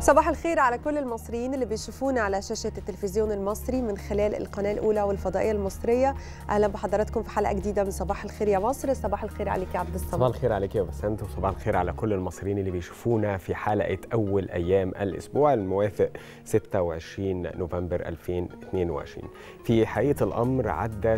صباح الخير على كل المصريين اللي بيشوفونا على شاشة التلفزيون المصري من خلال القناة الأولى والفضائية المصرية أهلا بحضراتكم في حلقة جديدة من صباح الخير يا مصر صباح الخير عليك يا عبد الصمد صباح الخير عليك يا بسنت وصباح الخير على كل المصريين اللي بيشوفونا في حلقة أول أيام الأسبوع الموافق 26 نوفمبر 2022 في حقيقة الأمر عدى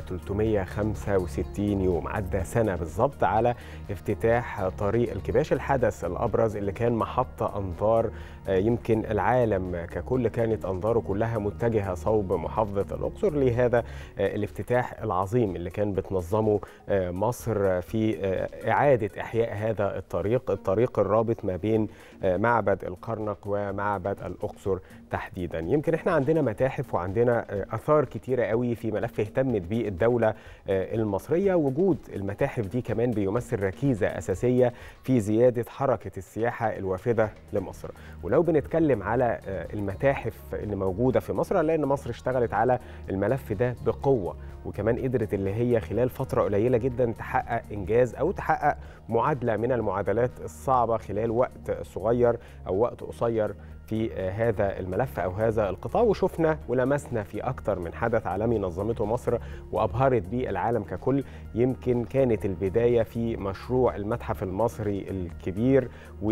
365 يوم عدى سنة بالظبط على افتتاح طريق الكباش الحدث الأبرز اللي كان محطة أنظار يمكن العالم ككل كانت انظاره كلها متجهه صوب محافظه الاقصر لهذا الافتتاح العظيم اللي كان بتنظمه مصر في اعاده احياء هذا الطريق الطريق الرابط ما بين معبد الكرنك ومعبد الاقصر تحديدا يمكن احنا عندنا متاحف وعندنا اثار كتيره قوي في ملف اهتمت به الدوله المصريه وجود المتاحف دي كمان بيمثل ركيزه اساسيه في زياده حركه السياحه الوافده لمصر ولو بنتكلم على المتاحف اللي موجوده في مصر هنلاقي ان مصر اشتغلت على الملف ده بقوه وكمان قدرت اللي هي خلال فتره قليله جدا تحقق انجاز او تحقق معادله من المعادلات الصعبه خلال وقت صغير او وقت قصير في هذا الملف او هذا القطاع وشفنا ولمسنا في اكثر من حدث عالمي نظمته مصر وابهرت به العالم ككل يمكن كانت البدايه في مشروع المتحف المصري الكبير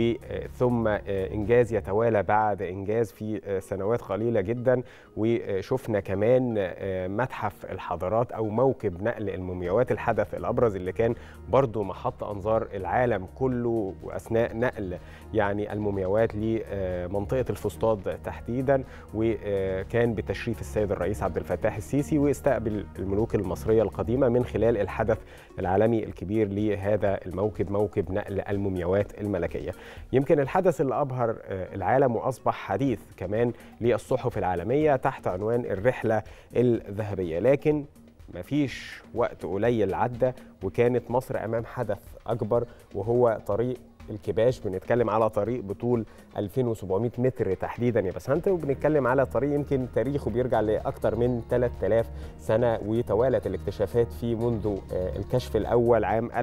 وثم انجاز يتوالى بعد انجاز في سنوات قليله جدا وشفنا كمان متحف الحضارات او موكب نقل المومياوات الحدث الابرز اللي كان برضو محط انظار العالم كله واثناء نقل يعني المومياوات لمنطقه الفسطاط تحديدا وكان بتشريف السيد الرئيس عبد الفتاح السيسي واستقبل الملوك المصريه القديمه من خلال الحدث العالمي الكبير لهذا الموكب موكب نقل المومياوات الملكيه. يمكن الحدث اللي ابهر العالم واصبح حديث كمان للصحف العالميه تحت عنوان الرحله الذهبيه، لكن مفيش وقت قليل عدى وكانت مصر امام حدث اكبر وهو طريق الكباش بنتكلم على طريق بطول 2700 متر تحديدا يا بسنت وبنتكلم على طريق يمكن تاريخه بيرجع لاكثر من 3000 سنه وتوالت الاكتشافات فيه منذ الكشف الاول عام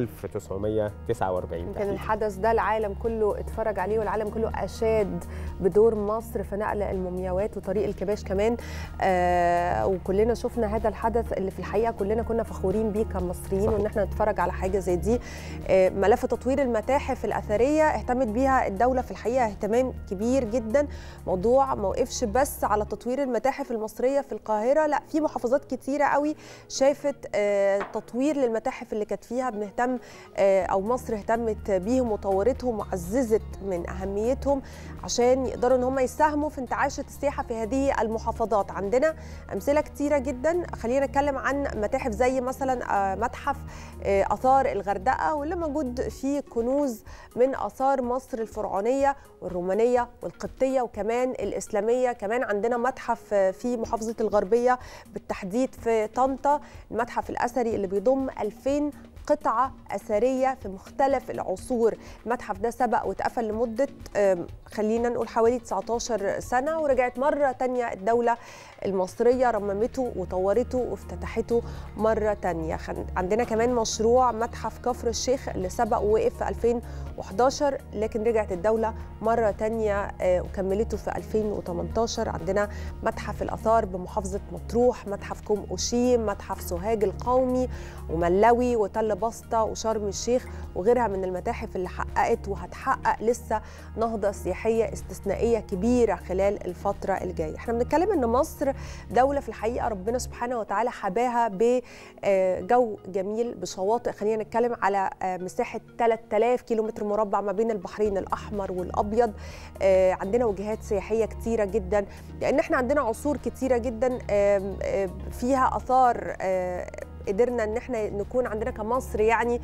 1949 يمكن الحدث ده العالم كله اتفرج عليه والعالم كله اشاد بدور مصر في نقل المومياوات وطريق الكباش كمان آه وكلنا شفنا هذا الحدث اللي في الحقيقه كلنا كنا فخورين بيه كمصريين وان احنا نتفرج على حاجه زي دي آه ملف تطوير المتاحف الاثريه اهتمت بيها الدوله في الحقيقه اهتمام كبير جدا موضوع ما وقفش بس على تطوير المتاحف المصريه في القاهره لا في محافظات كتيره قوي شافت آه تطوير للمتاحف اللي كانت فيها بنهتم آه او مصر اهتمت بيهم وطورتهم وعززت من اهميتهم عشان يقدروا ان هم يساهموا في انتعاشه السياحه في هذه المحافظات عندنا امثله كتيره جدا خلينا نتكلم عن متاحف زي مثلا آه متحف اثار الغردقه واللي موجود فيه كنوز من اثار مصر الفرعونيه والرومانيه والقبطيه وكمان الاسلاميه كمان عندنا متحف في محافظه الغربيه بالتحديد في طنطا المتحف الاثري اللي بيضم 2000 قطعة أثرية في مختلف العصور المتحف ده سبق واتقفل لمدة خلينا نقول حوالي 19 سنة ورجعت مرة تانية الدولة المصرية رممته وطورته وافتتحته مرة تانية عندنا كمان مشروع متحف كفر الشيخ اللي سبق ووقف في 2011 لكن رجعت الدولة مرة تانية وكملته في 2018 عندنا متحف الآثار بمحافظة مطروح متحف كوم أوشيم متحف سوهاج القومي وملوي وتل بسطة وشرم الشيخ وغيرها من المتاحف اللي حققت وهتحقق لسه نهضة سياحية استثنائية كبيرة خلال الفترة الجاية احنا بنتكلم ان مصر دولة في الحقيقة ربنا سبحانه وتعالى حباها بجو جميل بشواطئ خلينا نتكلم على مساحة 3000 كيلومتر مربع ما بين البحرين الأحمر والأبيض عندنا وجهات سياحية كتيرة جدا لأن احنا عندنا عصور كتيرة جدا فيها أثار قدرنا ان احنا نكون عندنا كمصر يعني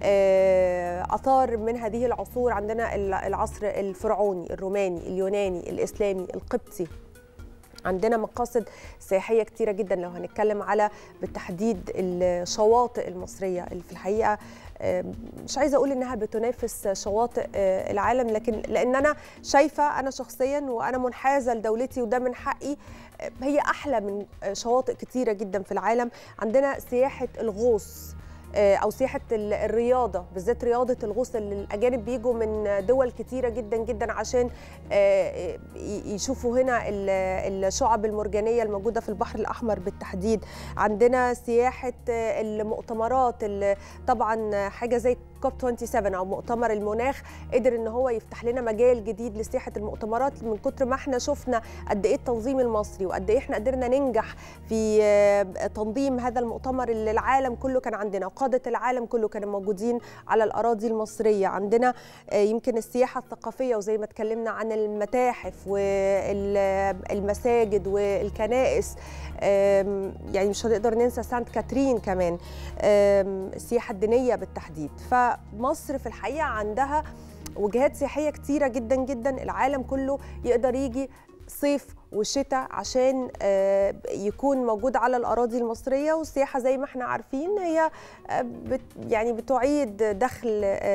اثار من هذه العصور عندنا العصر الفرعوني الروماني اليوناني الاسلامي القبطي عندنا مقاصد سياحيه كتيره جدا لو هنتكلم على بالتحديد الشواطئ المصريه اللي في الحقيقه مش عايزه اقول انها بتنافس شواطئ العالم لكن لان انا شايفه انا شخصيا وانا منحازه لدولتي وده من حقي هي احلى من شواطئ كتيره جدا في العالم عندنا سياحه الغوص او سياحه الرياضه بالذات رياضه الغوص اللي الاجانب بيجوا من دول كتيره جدا جدا عشان يشوفوا هنا الشعب المرجانيه الموجوده في البحر الاحمر بالتحديد عندنا سياحه المؤتمرات اللي طبعا حاجه زي كوب 27 او مؤتمر المناخ قدر ان هو يفتح لنا مجال جديد لسياحه المؤتمرات من كتر ما احنا شفنا قد ايه التنظيم المصري وقد ايه احنا قدرنا ننجح في تنظيم هذا المؤتمر اللي العالم كله كان عندنا وقاده العالم كله كانوا موجودين على الاراضي المصريه عندنا يمكن السياحه الثقافيه وزي ما اتكلمنا عن المتاحف والمساجد والكنائس يعني مش هنقدر ننسى سانت كاترين كمان السياحه الدينيه بالتحديد فمصر في الحقيقه عندها وجهات سياحيه كتيره جدا جدا العالم كله يقدر يجي صيف والشتاء عشان يكون موجود على الاراضي المصريه والسياحه زي ما احنا عارفين هي بت يعني بتعيد دخل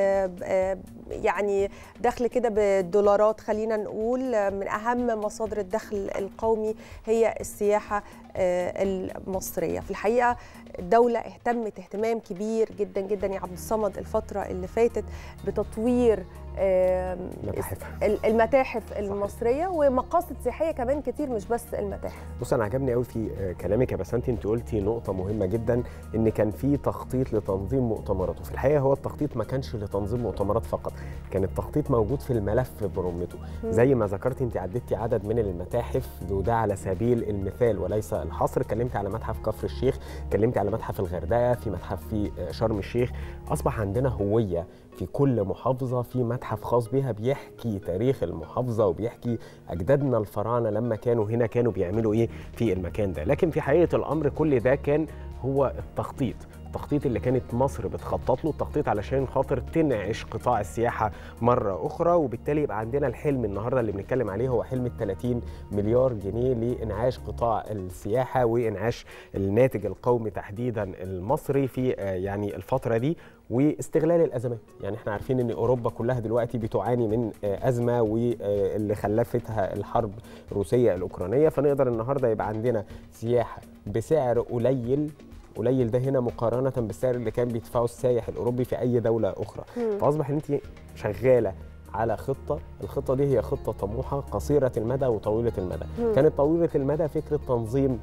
يعني دخل كده بالدولارات خلينا نقول من اهم مصادر الدخل القومي هي السياحه المصريه في الحقيقه الدوله اهتمت اهتمام كبير جدا جدا يا عبد الصمد الفتره اللي فاتت بتطوير متاحف المتاحف المصريه ومقاصد سياحيه كمان كتير مش بس المتاحف بص انا عجبني قوي في كلامك يا بسنتي انت قلتي نقطه مهمه جدا ان كان في تخطيط لتنظيم مؤتمرات وفي الحقيقه هو التخطيط ما كانش لتنظيم مؤتمرات فقط كان التخطيط موجود في الملف برمته زي ما ذكرتي انت عدتي عدد من المتاحف وده على سبيل المثال وليس الحصر اتكلمتي على متحف كفر الشيخ اتكلمتي على متحف الغردقه في متحف في شرم الشيخ اصبح عندنا هويه في كل محافظه في متحف خاص بها بيحكي تاريخ المحافظه وبيحكي اجدادنا الفراعنه لما كانوا هنا كانوا بيعملوا ايه في المكان ده لكن في حقيقه الامر كل ده كان هو التخطيط التخطيط اللي كانت مصر بتخطط له التخطيط علشان خاطر تنعش قطاع السياحه مره اخرى وبالتالي يبقى عندنا الحلم النهارده اللي بنتكلم عليه هو حلم ال 30 مليار جنيه لانعاش قطاع السياحه وانعاش الناتج القومي تحديدا المصري في يعني الفتره دي واستغلال الازمات يعني احنا عارفين ان اوروبا كلها دلوقتي بتعاني من ازمه واللي خلفتها الحرب الروسيه الاوكرانيه فنقدر النهارده يبقى عندنا سياحه بسعر قليل قليل ده هنا مقارنه بالسعر اللي كان بيدفعه السايح الاوروبي في اي دوله اخرى م. فاصبح ان انت شغاله على خطه الخطه دي هي خطه طموحه قصيره المدى وطويله المدى م. كانت طويله المدى فكره تنظيم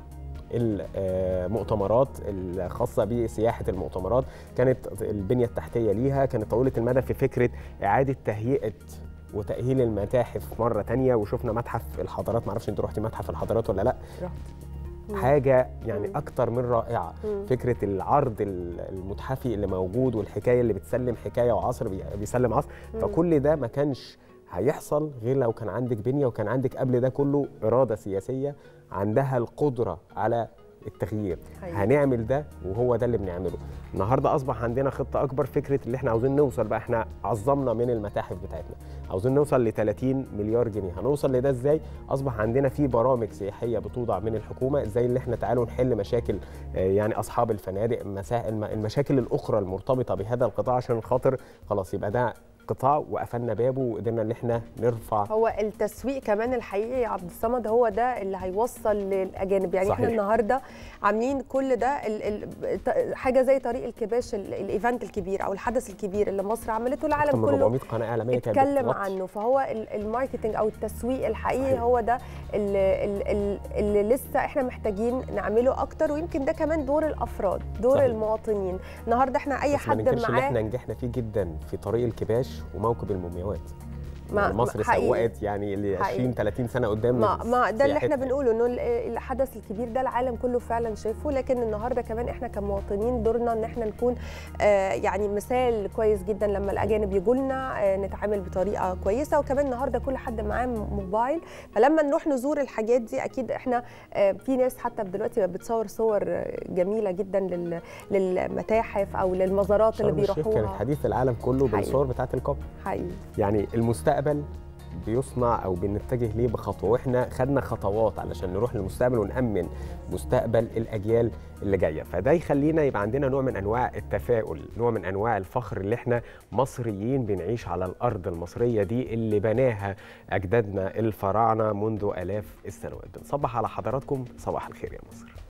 المؤتمرات الخاصة بسياحة المؤتمرات كانت البنية التحتية ليها كانت طويلة المدى في فكرة إعادة تهيئة وتأهيل المتاحف مرة تانية وشفنا متحف الحضارات معرفش انت رحتي متحف الحضارات ولا لا رحت حاجه يعني اكتر من رائعه فكره العرض المتحفي اللي موجود والحكايه اللي بتسلم حكايه وعصر بيسلم عصر فكل ده ما كانش هيحصل غير لو كان عندك بنيه وكان عندك قبل ده كله اراده سياسيه عندها القدره على التغيير حقيقي. هنعمل ده وهو ده اللي بنعمله النهارده اصبح عندنا خطه اكبر فكره اللي احنا عاوزين نوصل بقى احنا عظمنا من المتاحف بتاعتنا عاوزين نوصل ل 30 مليار جنيه هنوصل لده ازاي اصبح عندنا في برامج سياحيه بتوضع من الحكومه زي اللي احنا تعالوا نحل مشاكل آه، يعني اصحاب الفنادق مسا- الم- المشاكل الاخرى المرتبطه بهذا القطاع عشان خاطر خلاص يبقى ده قطاع وقفلنا بابه وقدرنا ان احنا نرفع هو التسويق كمان الحقيقي يا عبد الصمد هو ده اللي هيوصل للاجانب يعني احنا صحيح. النهارده عاملين كل ده ال ال ت- حاجه زي طريق الكباش ال- الايفنت الكبير او الحدث الكبير اللي مصر عملته اكتر العالم من كله 400 قناه اعلاميه كانت اتكلم بتغطي. عنه فهو ال- الماركتنج او التسويق الحقيقي صحيح. هو ده اللي, اللي, اللي لسه احنا محتاجين نعمله اكتر ويمكن ده كمان دور الافراد دور صحيح. المواطنين النهارده احنا اي بس ما حد ننكرش اللي معاه احنا نجحنا فيه جدا في طريق الكباش وموكب المومياوات ما- يعني مصر حقيقي. سوقت يعني ل 20 حقيقي. 30 سنه قدام ما ما ده اللي احنا لسياحتها. بنقوله انه ال- الحدث الكبير ده العالم كله فعلا شايفه لكن النهارده كمان احنا كمواطنين دورنا ان احنا نكون آه يعني مثال كويس جدا لما الاجانب يجوا لنا آه نتعامل بطريقه كويسه وكمان النهارده كل حد معاه موبايل فلما نروح نزور الحاجات دي اكيد احنا آه في ناس حتى دلوقتي بقت بتصور صور آه، جميله جدا لل- للمتاحف او للمزارات اللي شرم الشيخ كانت بيروحوها حديث العالم كله حقيقي. بالصور بتاعت الكوب حقيقي يعني المستقبل بيصنع او بنتجه ليه بخطوه واحنا خدنا خطوات علشان نروح للمستقبل ونامن مستقبل الاجيال اللي جايه فده يخلينا يبقى عندنا نوع من انواع التفاؤل نوع من انواع الفخر اللي احنا مصريين بنعيش على الارض المصريه دي اللي بناها اجدادنا الفراعنه منذ الاف السنوات بنصبح على حضراتكم صباح الخير يا مصر